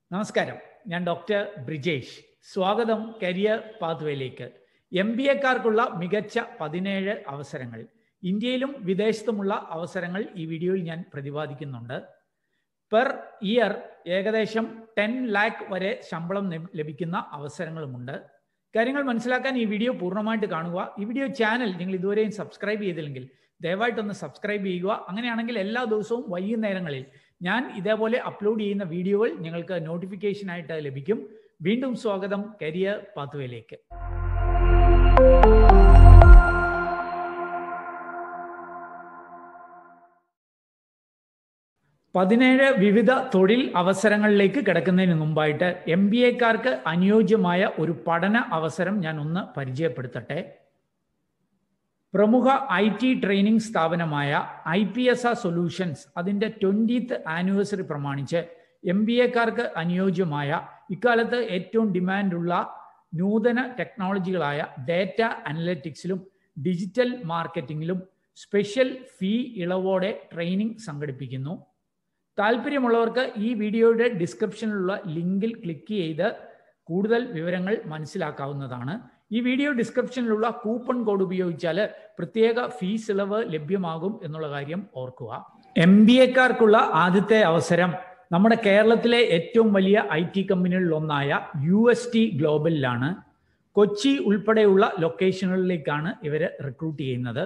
നമസ്കാരം ഞാൻ ഡോക്ടർ ബ്രിജേഷ് സ്വാഗതം കരിയർ പാത്വേയിലേക്ക് എം ബി എക്കാർക്കുള്ള മികച്ച പതിനേഴ് അവസരങ്ങൾ ഇന്ത്യയിലും വിദേശത്തുമുള്ള അവസരങ്ങൾ ഈ വീഡിയോയിൽ ഞാൻ പ്രതിപാദിക്കുന്നുണ്ട് പെർ ഇയർ ഏകദേശം ടെൻ ലാക്ക് വരെ ശമ്പളം ലഭിക്കുന്ന അവസരങ്ങളുമുണ്ട് കാര്യങ്ങൾ മനസ്സിലാക്കാൻ ഈ വീഡിയോ പൂർണ്ണമായിട്ട് കാണുക ഈ വീഡിയോ ചാനൽ നിങ്ങൾ ഇതുവരെയും സബ്സ്ക്രൈബ് ചെയ്തില്ലെങ്കിൽ ദയവായിട്ടൊന്ന് സബ്സ്ക്രൈബ് ചെയ്യുക അങ്ങനെയാണെങ്കിൽ എല്ലാ ദിവസവും വൈകുന്നേരങ്ങളിൽ ഞാൻ ഇതേപോലെ അപ്ലോഡ് ചെയ്യുന്ന വീഡിയോകൾ നിങ്ങൾക്ക് നോട്ടിഫിക്കേഷൻ ആയിട്ട് ലഭിക്കും വീണ്ടും സ്വാഗതം കരിയർ പാത്തുവയിലേക്ക് പതിനേഴ് വിവിധ തൊഴിൽ അവസരങ്ങളിലേക്ക് കിടക്കുന്നതിന് മുമ്പായിട്ട് എം ബി എക്കാർക്ക് അനുയോജ്യമായ ഒരു പഠന അവസരം ഞാൻ ഒന്ന് പരിചയപ്പെടുത്തട്ടെ പ്രമുഖ ഐ ടി ട്രെയിനിങ് സ്ഥാപനമായ ഐ പി എസ് ആ സൊല്യൂഷൻസ് അതിൻ്റെ ട്വൻറ്റീത്ത് ആനിവേഴ്സറി പ്രമാണിച്ച് എം ബി എക്കാർക്ക് അനുയോജ്യമായ ഇക്കാലത്ത് ഏറ്റവും ഡിമാൻഡുള്ള നൂതന ടെക്നോളജികളായ ഡേറ്റ അനലറ്റിക്സിലും ഡിജിറ്റൽ മാർക്കറ്റിംഗിലും സ്പെഷ്യൽ ഫീ ഇളവോടെ ട്രെയിനിങ് സംഘടിപ്പിക്കുന്നു താല്പര്യമുള്ളവർക്ക് ഈ വീഡിയോയുടെ ഡിസ്ക്രിപ്ഷനിലുള്ള ലിങ്കിൽ ക്ലിക്ക് ചെയ്ത് കൂടുതൽ വിവരങ്ങൾ മനസ്സിലാക്കാവുന്നതാണ് ഈ വീഡിയോ ഡിസ്ക്രിപ്ഷനിലുള്ള കൂപ്പൺ കോഡ് ഉപയോഗിച്ചാൽ പ്രത്യേക ഫീസ് ഇളവ് ലഭ്യമാകും എന്നുള്ള കാര്യം ഓർക്കുക എം ബി എക്കാർക്കുള്ള ആദ്യത്തെ അവസരം നമ്മുടെ കേരളത്തിലെ ഏറ്റവും വലിയ ഐ ടി കമ്പനികളിൽ ഒന്നായ യു എസ് ടി ഗ്ലോബലിലാണ് കൊച്ചി ഉൾപ്പെടെയുള്ള ലൊക്കേഷനുകളിലേക്കാണ് ഇവർ റിക്രൂട്ട് ചെയ്യുന്നത്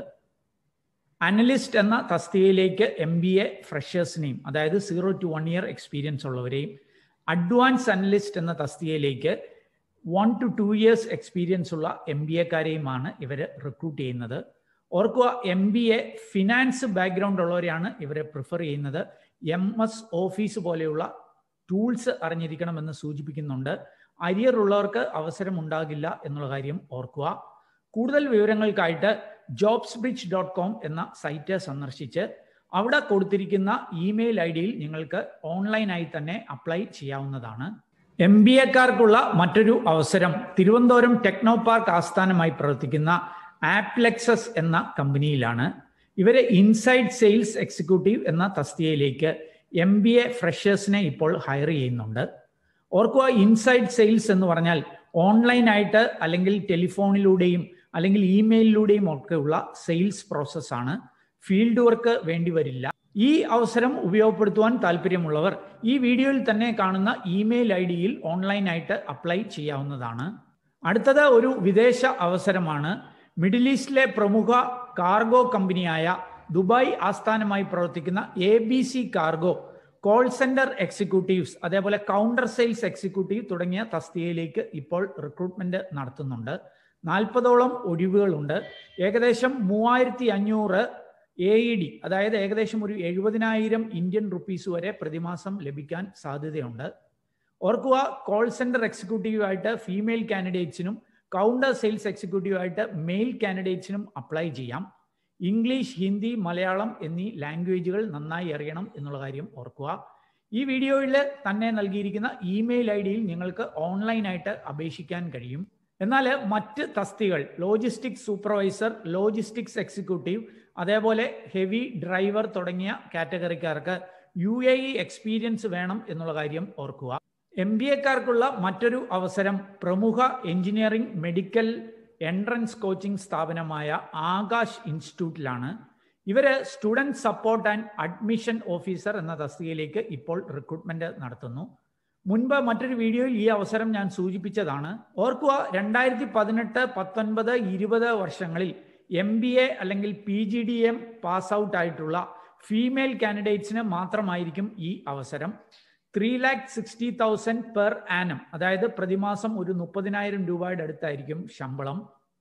അനലിസ്റ്റ് എന്ന തസ്തികയിലേക്ക് എം ബി എ ഫ്രഷേഴ്സിനെയും അതായത് zero to one year experience ഉള്ളവരെയും അഡ്വാൻസ് അനലിസ്റ്റ് എന്ന തസ്തികയിലേക്ക് one two two years experience ഉള്ള എം ബി എക്കാരെയുമാണ് ഇവർ റിക്രൂട്ട് ചെയ്യുന്നത് ഓർക്കുക M B A finance background ഉള്ളവരെയാണ് ഇവരെ പ്രിഫർ ചെയ്യുന്നത് എം എസ് ഓഫീസ് പോലെയുള്ള ടൂൾസ് അറിഞ്ഞിരിക്കണമെന്ന് സൂചിപ്പിക്കുന്നുണ്ട് അരിയർ ഉള്ളവർക്ക് അവസരം ഉണ്ടാകില്ല എന്നുള്ള കാര്യം ഓർക്കുക കൂടുതൽ വിവരങ്ങൾക്കായിട്ട് ജോബ്സ് ബ്രിഡ്ജ് ഡോട്ട് കോം എന്ന സൈറ്റ് സന്ദർശിച്ച് അവിടെ കൊടുത്തിരിക്കുന്ന ഇമെയിൽ ഐ ഡിയിൽ നിങ്ങൾക്ക് ഓൺലൈനായി തന്നെ അപ്ലൈ ചെയ്യാവുന്നതാണ് എം ബി എക്കാർക്കുള്ള മറ്റൊരു അവസരം തിരുവനന്തപുരം ടെക്നോ പാർക്ക് ആസ്ഥാനമായി പ്രവർത്തിക്കുന്ന ആപ്ലെക്സസ് എന്ന കമ്പനിയിലാണ് ഇവരെ ഇൻസൈഡ് സെയിൽസ് എക്സിക്യൂട്ടീവ് എന്ന തസ്തികയിലേക്ക് എം ബി എ ഫ്രഷേഴ്സിനെ ഇപ്പോൾ ഹയർ ചെയ്യുന്നുണ്ട് ഓർക്കുക ഇൻസൈഡ് സെയിൽസ് എന്ന് പറഞ്ഞാൽ ഓൺലൈനായിട്ട് അല്ലെങ്കിൽ ടെലിഫോണിലൂടെയും അല്ലെങ്കിൽ ഇമെയിലിലൂടെയും ഒക്കെയുള്ള സെയിൽസ് പ്രോസസ്സാണ് ഫീൽഡ് വർക്ക് വേണ്ടി വരില്ല ഈ അവസരം ഉപയോഗപ്പെടുത്തുവാൻ താല്പര്യമുള്ളവർ ഈ വീഡിയോയിൽ തന്നെ കാണുന്ന ഇമെയിൽ ഐ ഡിയിൽ ഓൺലൈനായിട്ട് അപ്ലൈ ചെയ്യാവുന്നതാണ് അടുത്തത് ഒരു വിദേശ അവസരമാണ് മിഡിൽ ഈസ്റ്റിലെ പ്രമുഖ കാർഗോ കമ്പനിയായ ദുബായ് ആസ്ഥാനമായി പ്രവർത്തിക്കുന്ന A B C cargo call centre executives അതേപോലെ കൗണ്ടർ സെയിൽസ് എക്സിക്യൂട്ടീവ് തുടങ്ങിയ തസ്തികയിലേക്ക് ഇപ്പോൾ റിക്രൂട്ട്മെന്റ് നടത്തുന്നുണ്ട് നാൽപ്പതോളം ഒഴിവുകളുണ്ട് ഏകദേശം മൂവായിരത്തി അഞ്ഞൂറ് എ ഇ ഡി അതായത് ഏകദേശം ഒരു എഴുപതിനായിരം ഇന്ത്യൻ റുപ്പീസ് വരെ പ്രതിമാസം ലഭിക്കാൻ സാധ്യതയുണ്ട് ഓർക്കുക കോൾ സെന്റർ എക്സിക്യൂട്ടീവായിട്ട് ഫീമെയിൽ കാൻഡിഡേറ്റ്സിനും കൗണ്ടർ സെയിൽസ് എക്സിക്യൂട്ടീവായിട്ട് മെയിൽ കാൻഡിഡേറ്റ്സിനും അപ്ലൈ ചെയ്യാം ഇംഗ്ലീഷ് ഹിന്ദി മലയാളം എന്നീ ലാംഗ്വേജുകൾ നന്നായി അറിയണം എന്നുള്ള കാര്യം ഓർക്കുക ഈ വീഡിയോയിൽ തന്നെ നൽകിയിരിക്കുന്ന ഇമെയിൽ ഐ ഡിയിൽ നിങ്ങൾക്ക് ഓൺലൈനായിട്ട് അപേക്ഷിക്കാൻ കഴിയും എന്നാൽ മറ്റ് തസ്തികൾ ലോജിസ്റ്റിക്സ് സൂപ്പർവൈസർ ലോജിസ്റ്റിക്സ് എക്സിക്യൂട്ടീവ് അതേപോലെ ഹെവി ഡ്രൈവർ തുടങ്ങിയ കാറ്റഗറിക്കാർക്ക് യു എ ഇ എക്സ്പീരിയൻസ് വേണം എന്നുള്ള കാര്യം ഓർക്കുക എം ബി എക്കാർക്കുള്ള മറ്റൊരു അവസരം പ്രമുഖ എഞ്ചിനീയറിംഗ് മെഡിക്കൽ എൻട്രൻസ് കോച്ചിംഗ് സ്ഥാപനമായ ആകാശ് ഇൻസ്റ്റിറ്റ്യൂട്ടിലാണ് ഇവര് student support and admission officer എന്ന തസ്തികയിലേക്ക് ഇപ്പോൾ റിക്രൂട്ട്മെന്റ് നടത്തുന്നു മുൻപ് മറ്റൊരു വീഡിയോയിൽ ഈ അവസരം ഞാൻ സൂചിപ്പിച്ചതാണ് ഓർക്കുക രണ്ടായിരത്തി പതിനെട്ട് പത്തൊൻപത് ഇരുപത് വർഷങ്ങളിൽ എം ബി എ അല്ലെങ്കിൽ P G D M pass out ആയിട്ടുള്ള ഫീമെയിൽ കാൻഡിഡേറ്റ്സിന് മാത്രമായിരിക്കും ഈ അവസരം three lakh sixty thousand per annum അതായത് പ്രതിമാസം ഒരു മുപ്പതിനായിരം രൂപയുടെ അടുത്തായിരിക്കും ശമ്പളം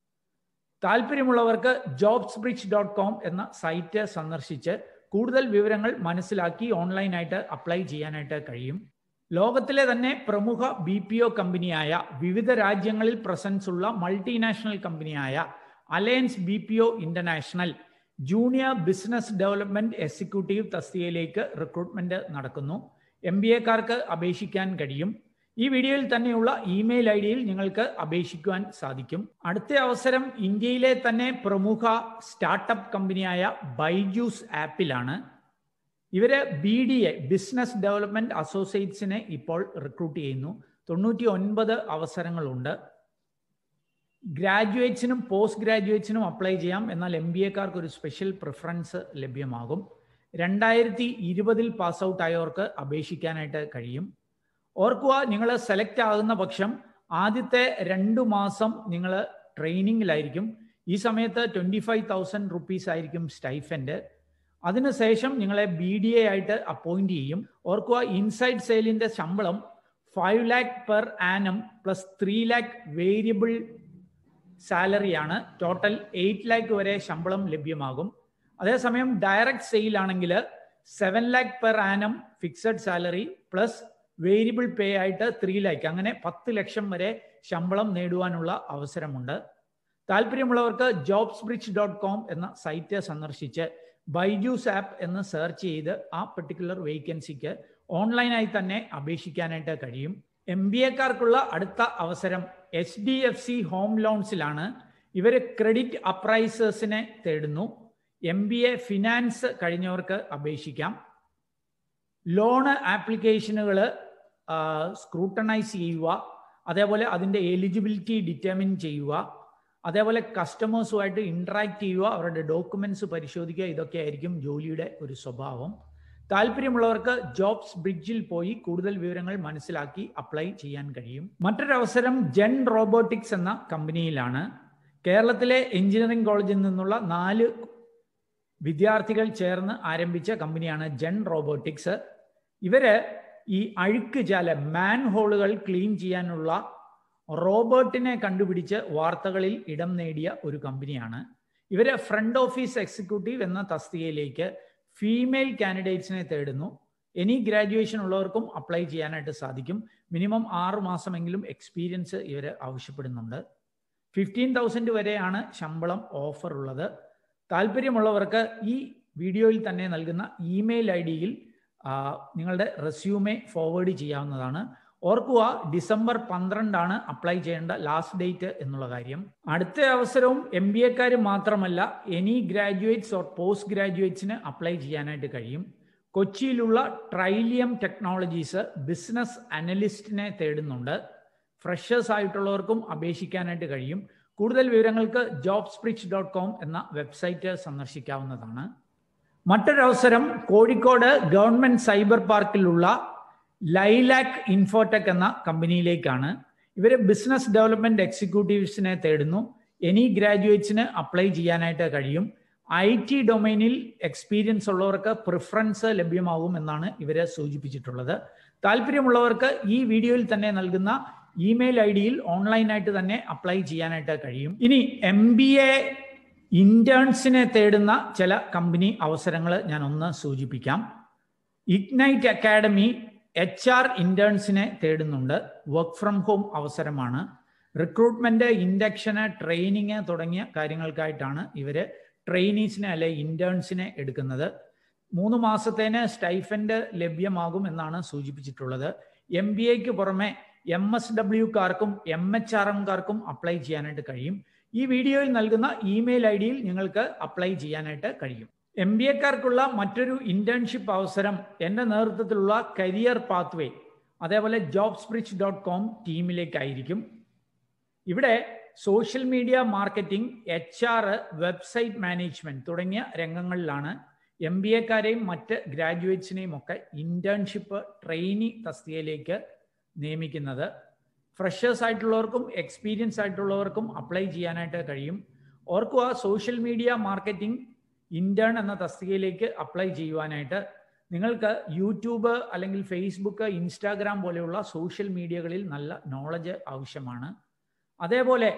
താല്പര്യമുള്ളവർക്ക് ജോബ്സ് ബ്രിഡ്ജ് ഡോട്ട് കോം എന്ന സൈറ്റ് സന്ദർശിച്ച് കൂടുതൽ വിവരങ്ങൾ മനസ്സിലാക്കി ഓൺലൈനായിട്ട് അപ്ലൈ ചെയ്യാനായിട്ട് കഴിയും ലോകത്തിലെ തന്നെ പ്രമുഖ ബി പി ഒ കമ്പനിയായ വിവിധ രാജ്യങ്ങളിൽ പ്രസൻസ് ഉള്ള മൾട്ടിനാഷണൽ കമ്പനിയായ alliance B P O international junior business development executive തസ്തികയിലേക്ക് റിക്രൂട്ട്മെന്റ് നടക്കുന്നു എം ബി എക്കാർക്ക് അപേക്ഷിക്കാൻ കഴിയും ഈ വീഡിയോയിൽ തന്നെയുള്ള ഇമെയിൽ ഐ ഡിയിൽ നിങ്ങൾക്ക് അപേക്ഷിക്കുവാൻ സാധിക്കും അടുത്ത അവസരം ഇന്ത്യയിലെ തന്നെ പ്രമുഖ സ്റ്റാർട്ടപ്പ് കമ്പനിയായ ബൈജൂസ് ആപ്പിലാണ് ഇവര് B D A business development അസോസിയേറ്റ്സിനെ ഇപ്പോൾ റിക്രൂട്ട് ചെയ്യുന്നു തൊണ്ണൂറ്റി ഒൻപത് അവസരങ്ങളുണ്ട് ഗ്രാജുവേറ്റ്സിനും പോസ്റ്റ് ഗ്രാജുവേറ്റ്സിനും അപ്ലൈ ചെയ്യാം എന്നാൽ എം ബി എക്കാർക്ക് ഒരു സ്പെഷ്യൽ പ്രിഫറൻസ് ലഭ്യമാകും രണ്ടായിരത്തി ഇരുപതിൽ പാസ് ഔട്ട് ആയവർക്ക് അപേക്ഷിക്കാനായിട്ട് കഴിയും ഓർക്കുക നിങ്ങൾ സെലക്ട് ആകുന്ന പക്ഷം ആദ്യത്തെ രണ്ടു മാസം നിങ്ങൾ ട്രെയിനിങ്ങിലായിരിക്കും ഈ സമയത്ത് ട്വൻറ്റി ഫൈവ് തൗസൻഡ് റുപ്പീസ് ആയിരിക്കും സ്റ്റൈഫൻഡ് അതിനുശേഷം നിങ്ങളെ ബി ഡി എ ആയിട്ട് അപ്പോയിന്റ് ചെയ്യും ഓർക്കുക ഇൻസൈഡ് സെയിലിന്റെ ശമ്പളം five lakh per annum plus three lakh variable സാലറിയാണ് ടോട്ടൽ എയ്റ്റ് ലാക്ക് വരെ ശമ്പളം ലഭ്യമാകും അതേസമയം ഡയറക്റ്റ് സെയിൽ ആണെങ്കിൽ seven lakh per annum fixed salary plus variable pay ആയിട്ട് ത്രീ ലാക്ക് അങ്ങനെ പത്ത് ലക്ഷം വരെ ശമ്പളം നേടുവാനുള്ള അവസരമുണ്ട് താല്പര്യമുള്ളവർക്ക് ജോബ്സ് ബ്രിഡ്ജ് ഡോട്ട് കോം എന്ന സൈറ്റ് സന്ദർശിച്ച് ബൈജൂസ് ആപ്പ് എന്ന് സെർച്ച് ചെയ്ത് ആ പെർട്ടിക്കുലർ വേക്കൻസിക്ക് ഓൺലൈനായി തന്നെ അപേക്ഷിക്കാനായിട്ട് കഴിയും എം ബി എക്കാർക്കുള്ള അടുത്ത അവസരം H D F C home ലോൺസിലാണ് ഇവർ ക്രെഡിറ്റ് അപ്രൈസേഴ്സിനെ തേടുന്നു എം ബി എ ഫിനാൻസ് കഴിഞ്ഞവർക്ക് അപേക്ഷിക്കാം ലോണ് ആപ്ലിക്കേഷനുകൾ സ്ക്രൂട്ടണൈസ് ചെയ്യുക അതേപോലെ അതിൻ്റെ എലിജിബിലിറ്റി ഡിറ്റർമിൻ ചെയ്യുക അതേപോലെ കസ്റ്റമേഴ്സുമായിട്ട് ഇൻട്രാക്ട് ചെയ്യുക അവരുടെ ഡോക്യുമെന്റ്സ് പരിശോധിക്കുക ഇതൊക്കെ ആയിരിക്കും ജോലിയുടെ ഒരു സ്വഭാവം താല്പര്യമുള്ളവർക്ക് ജോബ്സ് ബ്രിഡ്ജിൽ പോയി കൂടുതൽ വിവരങ്ങൾ മനസ്സിലാക്കി അപ്ലൈ ചെയ്യാൻ കഴിയും മറ്റൊരവസരം ജെൻ റോബോട്ടിക്സ് എന്ന കമ്പനിയിലാണ് കേരളത്തിലെ എഞ്ചിനീയറിംഗ് കോളേജിൽ നിന്നുള്ള നാല് വിദ്യാർത്ഥികൾ ചേർന്ന് ആരംഭിച്ച കമ്പനിയാണ് ജെൻ റോബോട്ടിക്സ് ഇവര് ഈ അഴുക്ക് ജാല മാൻ ഹോളുകൾ ക്ലീൻ ചെയ്യാനുള്ള റോബോട്ടിനെ കണ്ടുപിടിച്ച് വാർത്തകളിൽ ഇടം നേടിയ ഒരു കമ്പനിയാണ് ഇവര് ഫ്രണ്ട് ഓഫീസ് എക്സിക്യൂട്ടീവ് എന്ന തസ്തികയിലേക്ക് ഫീമെയിൽ കാൻഡിഡേറ്റ്സിനെ തേടുന്നു എനി ഗ്രാജുവേഷൻ ഉള്ളവർക്കും അപ്ലൈ ചെയ്യാനായിട്ട് സാധിക്കും മിനിമം ആറ് മാസമെങ്കിലും എക്സ്പീരിയൻസ് ഇവർ ആവശ്യപ്പെടുന്നുണ്ട് ഫിഫ്റ്റീൻ തൗസൻഡ് വരെയാണ് ശമ്പളം ഓഫർ ഉള്ളത് താല്പര്യമുള്ളവർക്ക് ഈ വീഡിയോയിൽ തന്നെ നൽകുന്ന ഇമെയിൽ ഐ ഡിയിൽ നിങ്ങളുടെ റെസ്യൂമെ ഫോർവേഡ് ചെയ്യാവുന്നതാണ് ഓർക്കുക ഡിസംബർ പന്ത്രണ്ടാണ് അപ്ലൈ ചെയ്യേണ്ട ലാസ്റ്റ് ഡേറ്റ് എന്നുള്ള കാര്യം അടുത്ത അവസരവും എം ബി എക്കാർ മാത്രമല്ല എനി ഗ്രാജുവേറ്റ്സ് ഓർ പോസ്റ്റ് ഗ്രാജുവേറ്റ്സിന് അപ്ലൈ ചെയ്യാനായിട്ട് കഴിയും കൊച്ചിയിലുള്ള ട്രൈലിയം ടെക്നോളജീസ് ബിസിനസ് അനലിസ്റ്റിനെ തേടുന്നുണ്ട് ഫ്രഷേഴ്സ് ആയിട്ടുള്ളവർക്കും അപേക്ഷിക്കാനായിട്ട് കഴിയും കൂടുതൽ വിവരങ്ങൾക്ക് ജോബ് സ്പ്രിച്ച് ഡോട്ട് കോം എന്ന വെബ്സൈറ്റ് സന്ദർശിക്കാവുന്നതാണ് മറ്റൊരവസരം കോഴിക്കോട് ഗവൺമെന്റ് സൈബർ പാർക്കിലുള്ള ലൈലാക്ക് ഇൻഫോടെക് എന്ന കമ്പനിയിലേക്കാണ് ഇവർ ബിസിനസ് ഡെവലപ്മെന്റ് എക്സിക്യൂട്ടീവ്സിനെ തേടുന്നു എനി ഗ്രാജുവേറ്റ്സിന് അപ്ലൈ ചെയ്യാനായിട്ട് കഴിയും ഐ ടി ഡൊമൈനിൽ എക്സ്പീരിയൻസ് ഉള്ളവർക്ക് പ്രിഫറൻസ് ലഭ്യമാകും എന്നാണ് ഇവരെ സൂചിപ്പിച്ചിട്ടുള്ളത് താല്പര്യമുള്ളവർക്ക് ഈ വീഡിയോയിൽ തന്നെ നൽകുന്ന ഇമെയിൽ ഐ ഡിയിൽ ഓൺലൈനായിട്ട് തന്നെ അപ്ലൈ ചെയ്യാനായിട്ട് കഴിയും ഇനി എം ബി എ ഇന്റേൺസിനെ തേടുന്ന ചില കമ്പനി അവസരങ്ങൾ ഞാൻ ഒന്ന് സൂചിപ്പിക്കാം ഇഗ്നൈറ്റ് അക്കാഡമി എച്ച് ആർ ഇന്റേൺസിനെ തേടുന്നുണ്ട് വർക്ക് ഫ്രം ഹോം അവസരമാണ് റിക്രൂട്ട്മെന്റ് ഇൻഡക്ഷന് ട്രെയിനിങ് തുടങ്ങിയ കാര്യങ്ങൾക്കായിട്ടാണ് ഇവര് ട്രെയിനീസിനെ അല്ലെ ഇന്റേൺസിനെ എടുക്കുന്നത് മൂന്ന് മാസത്തേന് സ്റ്റൈഫൻഡ് ലഭ്യമാകും എന്നാണ് സൂചിപ്പിച്ചിട്ടുള്ളത് എം ബി എക്ക് പുറമെ എം എസ് ഡബ്ല്യുക്കാർക്കും എം എച്ച് ആർ എംകാർക്കും അപ്ലൈ ചെയ്യാനായിട്ട് കഴിയും ഈ വീഡിയോയിൽ നൽകുന്ന ഇമെയിൽ ഐ ഡിയിൽ നിങ്ങൾക്ക് അപ്ലൈ ചെയ്യാനായിട്ട് കഴിയും എം ബി എക്കാർക്കുള്ള മറ്റൊരു ഇന്റേൺഷിപ്പ് അവസരം എൻ്റെ നേതൃത്വത്തിലുള്ള കരിയർ പാത്വേ അതേപോലെ ജോബ് സ്പ്രിച്ച് ഡോട്ട് കോം ടീമിലേക്കായിരിക്കും ഇവിടെ social media marketing H R website management തുടങ്ങിയ രംഗങ്ങളിലാണ് എം ബി എക്കാരെയും മറ്റ് ഗ്രാജുവേറ്റ്സിനെയും ഒക്കെ ഇന്റേൺഷിപ്പ് ട്രെയിനി തസ്തികയിലേക്ക് നിയമിക്കുന്നത് ഫ്രഷേഴ്സ് ആയിട്ടുള്ളവർക്കും എക്സ്പീരിയൻസ് ആയിട്ടുള്ളവർക്കും അപ്ലൈ ചെയ്യാനായിട്ട് കഴിയും ഓർക്കുക സോഷ്യൽ മീഡിയ മാർക്കറ്റിംഗ് ഇന്റേൺ എന്ന തസ്തികയിലേക്ക് അപ്ലൈ ചെയ്യുവാനായിട്ട് നിങ്ങൾക്ക് യൂട്യൂബ് അല്ലെങ്കിൽ ഫേസ്ബുക്ക് ഇൻസ്റ്റാഗ്രാം പോലെയുള്ള സോഷ്യൽ മീഡിയകളിൽ നല്ല നോളജ് ആവശ്യമാണ് അതേപോലെ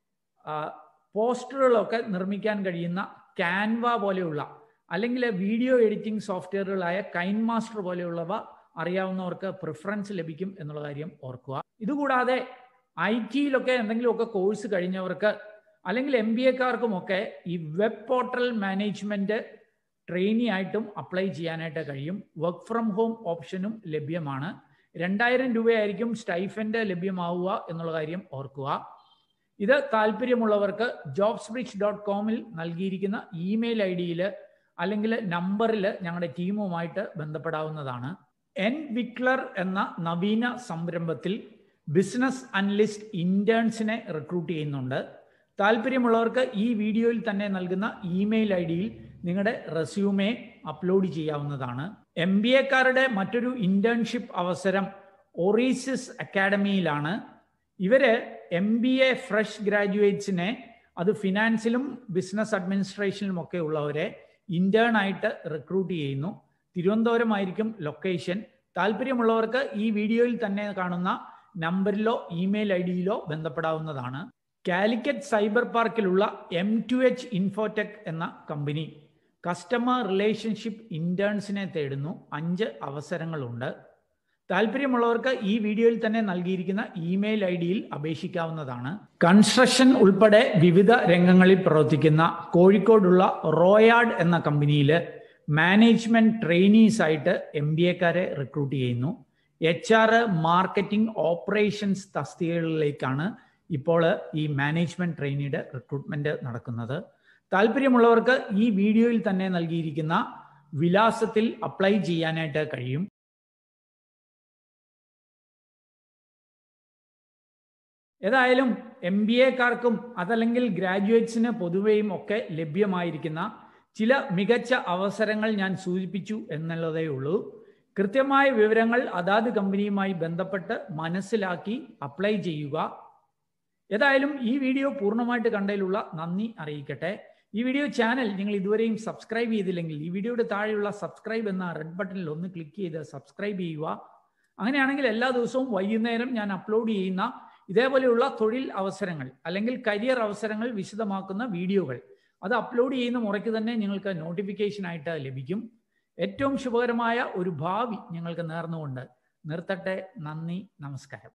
പോസ്റ്ററുകളൊക്കെ നിർമ്മിക്കാൻ കഴിയുന്ന ക്യാൻവ പോലെയുള്ള അല്ലെങ്കിൽ വീഡിയോ എഡിറ്റിംഗ് സോഫ്റ്റ്വെയറുകളായ കൈൻ മാസ്റ്റർ പോലെയുള്ളവ അറിയാവുന്നവർക്ക് പ്രിഫറൻസ് ലഭിക്കും എന്നുള്ള കാര്യം ഓർക്കുക ഇതുകൂടാതെ ഐ ടിയിലൊക്കെ എന്തെങ്കിലുമൊക്കെ കോഴ്സ് കഴിഞ്ഞവർക്ക് അല്ലെങ്കിൽ എം ബി എക്കാർക്കുമൊക്കെ ഈ വെബ് പോർട്ടൽ മാനേജ്മെന്റ് ട്രെയിനി ആയിട്ടും അപ്ലൈ ചെയ്യാനായിട്ട് കഴിയും വർക്ക് ഫ്രം ഹോം ഓപ്ഷനും ലഭ്യമാണ് രണ്ടായിരം രൂപയായിരിക്കും സ്റ്റൈഫൻഡ് ലഭ്യമാവുക എന്നുള്ള കാര്യം ഓർക്കുക ഇത് താല്പര്യമുള്ളവർക്ക് ജോബ്സ് ബ്രിഡ്ജ് ഡോട്ട് കോമിൽ നൽകിയിരിക്കുന്ന ഇമെയിൽ ഐ ഡിയിൽ അല്ലെങ്കിൽ നമ്പറിൽ ഞങ്ങളുടെ ടീമുമായിട്ട് ബന്ധപ്പെടാവുന്നതാണ് എൻ വിക്ലർ എന്ന നവീന സംരംഭത്തിൽ ബിസിനസ് അനലിസ്റ്റ് ഇന്റേൺസിനെ റിക്രൂട്ട് ചെയ്യുന്നുണ്ട് താല്പര്യമുള്ളവർക്ക് ഈ വീഡിയോയിൽ തന്നെ നൽകുന്ന ഇമെയിൽ ഐ ഡിയിൽ നിങ്ങളുടെ റെസ്യൂമെ അപ്ലോഡ് ചെയ്യാവുന്നതാണ് എം ബി എക്കാരുടെ മറ്റൊരു ഇന്റേൺഷിപ്പ് അവസരം ഒറീസിസ് അക്കാഡമിയിലാണ് ഇവര് എം ബി എ ഫ്രഷ് ഗ്രാജുവേറ്റ്സിനെ അത് ഫിനാൻസിലും ബിസിനസ് അഡ്മിനിസ്ട്രേഷനിലും ഒക്കെ ഉള്ളവരെ ഇന്റേൺ ആയിട്ട് റിക്രൂട്ട് ചെയ്യുന്നു തിരുവനന്തപുരമായിരിക്കും ലൊക്കേഷൻ താല്പര്യമുള്ളവർക്ക് ഈ വീഡിയോയിൽ തന്നെ കാണുന്ന നമ്പറിലോ ഇമെയിൽ ഐ ഡിയിലോ ബന്ധപ്പെടാവുന്നതാണ് കാലിക്കറ്റ് സൈബർ പാർക്കിലുള്ള എം ടു എച്ച് ഇൻഫോടെക് എന്ന കമ്പനി കസ്റ്റമർ റിലേഷൻഷിപ്പ് ഇന്റേൺസിനെ തേടുന്നു അഞ്ച് അവസരങ്ങളുണ്ട് താല്പര്യമുള്ളവർക്ക് ഈ വീഡിയോയിൽ തന്നെ നൽകിയിരിക്കുന്ന ഇമെയിൽ ഐ ഡിയിൽ അപേക്ഷിക്കാവുന്നതാണ് കൺസ്ട്രക്ഷൻ ഉൾപ്പെടെ വിവിധ രംഗങ്ങളിൽ പ്രവർത്തിക്കുന്ന കോഴിക്കോടുള്ള റോയാഡ് എന്ന കമ്പനിയിൽ മാനേജ്മെന്റ് ട്രെയിനീസ് ആയിട്ട് എം ബി എക്കാരെ റിക്രൂട്ട് ചെയ്യുന്നു എച്ച് ആർ മാർക്കറ്റിംഗ് ഓപ്പറേഷൻസ് തസ്തികകളിലേക്കാണ് ഇപ്പോൾ ഈ മാനേജ്മെന്റ് ട്രെയിനിയുടെ റിക്രൂട്ട്മെന്റ് നടക്കുന്നത് താല്പര്യമുള്ളവർക്ക് ഈ വീഡിയോയിൽ തന്നെ നൽകിയിരിക്കുന്ന വിലാസത്തിൽ അപ്ലൈ ചെയ്യാനായിട്ട് കഴിയും ഏതായാലും എം ബി എക്കാർക്കും അതല്ലെങ്കിൽ ഗ്രാജുവേറ്റ്സിന് പൊതുവെയും ഒക്കെ ലഭ്യമായിരിക്കുന്ന ചില മികച്ച അവസരങ്ങൾ ഞാൻ സൂചിപ്പിച്ചു എന്നുള്ളതേ ഉള്ളൂ കൃത്യമായ വിവരങ്ങൾ അതാത് കമ്പനിയുമായി ബന്ധപ്പെട്ട് മനസ്സിലാക്കി അപ്ലൈ ചെയ്യുക ഏതായാലും ഈ വീഡിയോ പൂർണ്ണമായിട്ട് കണ്ടതിലുള്ള നന്ദി അറിയിക്കട്ടെ ഈ വീഡിയോ ചാനൽ നിങ്ങൾ ഇതുവരെയും സബ്സ്ക്രൈബ് ചെയ്തില്ലെങ്കിൽ ഈ വീഡിയോയുടെ താഴെയുള്ള സബ്സ്ക്രൈബ് എന്ന റെഡ് ബട്ടണിൽ ഒന്ന് ക്ലിക്ക് ചെയ്ത് സബ്സ്ക്രൈബ് ചെയ്യുക അങ്ങനെയാണെങ്കിൽ എല്ലാ ദിവസവും വൈകുന്നേരം ഞാൻ അപ്ലോഡ് ചെയ്യുന്ന ഇതേപോലെയുള്ള തൊഴിൽ അവസരങ്ങൾ അല്ലെങ്കിൽ കരിയർ അവസരങ്ങൾ വിശദമാക്കുന്ന വീഡിയോകൾ അത് അപ്ലോഡ് ചെയ്യുന്ന മുറയ്ക്ക് തന്നെ നിങ്ങൾക്ക് നോട്ടിഫിക്കേഷൻ ആയിട്ട് ലഭിക്കും ഏറ്റവും ശുഭകരമായ ഒരു ഭാവി ഞങ്ങൾക്ക് നേർന്നുകൊണ്ട് നിർത്തട്ടെ നന്ദി നമസ്കാരം